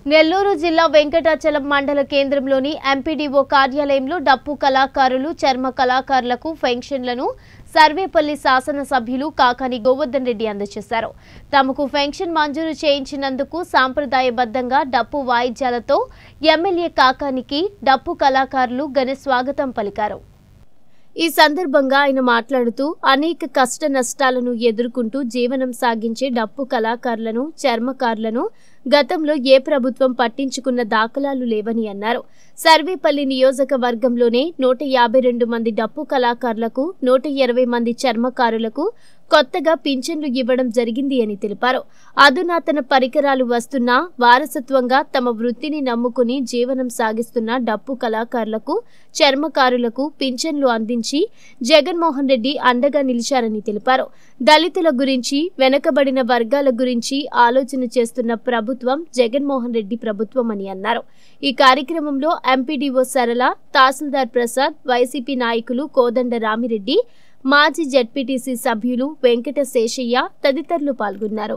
నెల్లూరు జిల్లా వెంకటాచలం మండల కేంద్రంలోని ఎంపీడీఓ కార్యాలయంలో డప్పు కళాకారులు చర్మ కళాకారులకు పెన్షన్లను సర్వేపల్లి శాసనసభ్యులు కాకాని గోవర్ధన్ రెడ్డి అందజేశారు తమకు పెన్షన్ మంజూరు చేయించినందుకు సాంప్రదాయబద్ధంగా డప్పు వాయిద్యాలతో ఎమ్మెల్యే కాకానికి డప్పు కళాకారులు ఘన స్వాగతం పలికారు ఈ సందర్భంగా ఆయన మాట్లాడుతూ అనేక కష్ట నష్టాలను ఎదుర్కొంటూ జీవనం సాగించే డప్పు కళాకారులను చర్మకారులను గతంలో ఏ ప్రభుత్వం పట్టించుకున్న దాఖలాలు లేవని అన్నారు సర్వేపల్లి నియోజకవర్గంలోనే నూట యాభై రెండు మంది డప్పు కళాకారులకు నూట ఇరవై మంది చర్మకారులకు కొత్తగా పింఛన్లు ఇవ్వడం జరిగింది అని తెలిపారు అధునాతన పరికరాలు వస్తున్నా వారసత్వంగా తమ వృత్తిని నమ్ముకుని జీవనం సాగిస్తున్న డప్పు కళాకారులకు చర్మకారులకు పింఛన్లు అందించి జగన్మోహన్ రెడ్డి అండగా నిలిచారని తెలిపారు దళితుల గురించి వెనకబడిన వర్గాల గురించి ఆలోచన చేస్తున్న ప్రభుత్వం జగన్మోహన్ రెడ్డి ప్రభుత్వం అని అన్నారు ఈ కార్యక్రమంలో ఎంపీడీఓ సరళ తహసీల్దార్ ప్రసాద్ వైసీపీ నాయకులు కోదండ రామిరెడ్డి మాజీ జడ్పీటీసీ సభ్యులు వెంకట శేషయ్య తదితరులు పాల్గొన్నారు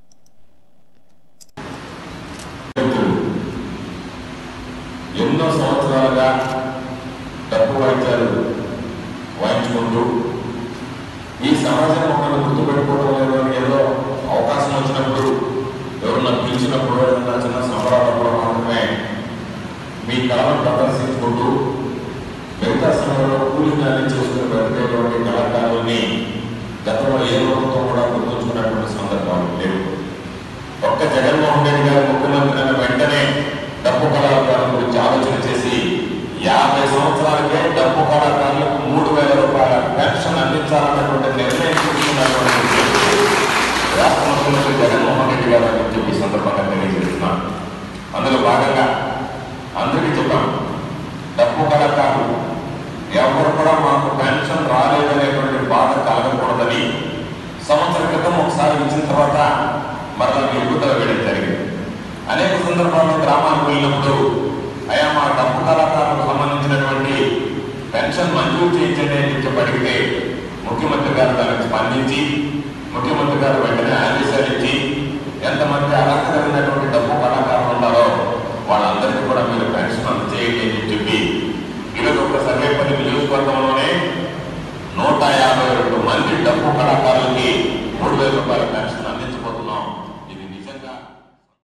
ఎన్నో సంవత్సరాలుగా డబ్బు వాయిద్యాలు వాయించుకుంటూ ఈ సమాజం ఒకరిని గుర్తుపెట్టుకోవడం లేదు అని ఏదో అవకాశం వచ్చినప్పుడు ఎవరన్నా పిలిచినప్పుడు ఏదన్నా చిన్న సంబరాలప్పుడు మాత్రమే మీ కళను ప్రదర్శించుకుంటూ మిగతా సమయంలో కూలింగాన్ని చేసుకుని బ్రతికేటువంటి కళాకారుల్ని గతంలో ఏ రోజుతో కూడా గుర్తుంచుకున్నటువంటి సందర్భాలు లేవు ఒక్క జగన్మోహన్ రెడ్డి గారు ముఖ్యమంత్రి అయిన వెంటనే డబ్బు కళాకారుల గురించి ఆలోచన చేసి యాభై సంవత్సరాలకే డబ్బు కళాకారులకు మూడు వేల రూపాయల పెన్షన్ అందించాలన్నటువంటి నిర్ణయం తీసుకున్నటువంటి రాష్ట్ర ముఖ్యమంత్రి జగన్మోహన్ రెడ్డి గారు అని చెప్పి ఈ సందర్భంగా తెలియజేస్తున్నాను అందులో భాగంగా అందరికీ చెప్పాను డబ్బు కళాకారులు ఎవరు కూడా మాకు పెన్షన్ రాలేదనేటువంటి బాధ కలగకూడదని సంవత్సరం క్రితం ఒకసారి ఇచ్చిన తర్వాత మరలా నిలుపుదల వేయడం జరిగింది అనేక సందర్భాల్లో గ్రామానికి వెళ్ళినప్పుడు అయా మా డబ్బు కళాకారులకు సంబంధించినటువంటి పెన్షన్ మంజూరు చేయించండి అని చెప్పి అడిగితే ముఖ్యమంత్రి గారు దానికి స్పందించి ముఖ్యమంత్రి గారు వెంటనే ఆదేశాలు ఇచ్చి ఎంతమంది అర్హత కలిగినటువంటి డబ్బు కళాకారులు ఉన్నారో వాళ్ళందరికీ కూడా మీరు పెన్షన్ అందజేయండి అని చెప్పి ఈరోజు ఒక సర్వేపల్లి నియోజకవర్గంలోనే నూట యాభై రెండు మంది డబ్బు కళాకారులకి మూడు వేల రూపాయల పెన్షన్